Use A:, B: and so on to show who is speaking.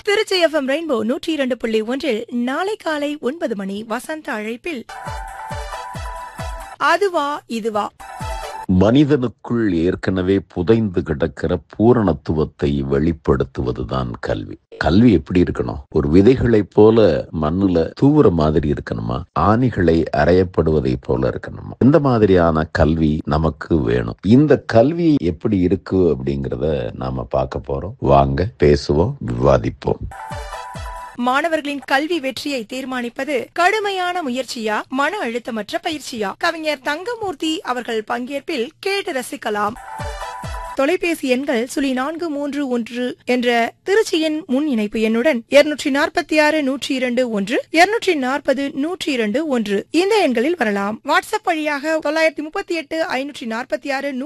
A: Trichy FM rainbow நூற்றி இரண்டு புள்ளி ஒன்றில் நாளை காலை ஒன்பது மணி வசந்த அழைப்பில் அதுவா இதுவா
B: மனிதனுக்குள் ஏற்கனவே புதைந்து கிடக்கிற பூரணத்துவத்தை வெளிப்படுத்துவதுதான் கல்வி கல்வி எப்படி இருக்கணும் ஒரு விதைகளைப் போல மண்ணுல தூவுற மாதிரி இருக்கணுமா ஆணிகளை அறையப்படுவதை போல இருக்கணுமா இந்த மாதிரியான கல்வி நமக்கு வேணும் இந்த கல்வி எப்படி இருக்கு அப்படிங்கறத நாம பார்க்க போறோம் வாங்க பேசுவோம் விவாதிப்போம்
A: மாணவர்களின் கல்வி வெற்றியை தீர்மானிப்பது கடுமையான முயற்சியா மன அழுத்தமற்ற பயிற்சியா கவிஞர் தங்கமூர்த்தி அவர்கள் பங்கேற்பில் கேட்டு ரசிக்கலாம் தொலைபேசி எண்கள் சுழி நான்கு மூன்று ஒன்று என்ற திருச்சியின் முன் இணைப்பு எண்ணுடன் இருநூற்றி நாற்பத்தி ஆறு நூற்றி இரண்டு ஒன்று இருநூற்றி நாற்பது நூற்றி இரண்டு ஒன்று இந்த எண்களில் வரலாம் வாட்ஸ்அப் வழியாக தொள்ளாயிரத்தி முப்பத்தி எட்டு ஐநூற்றி நாற்பத்தி ஆறு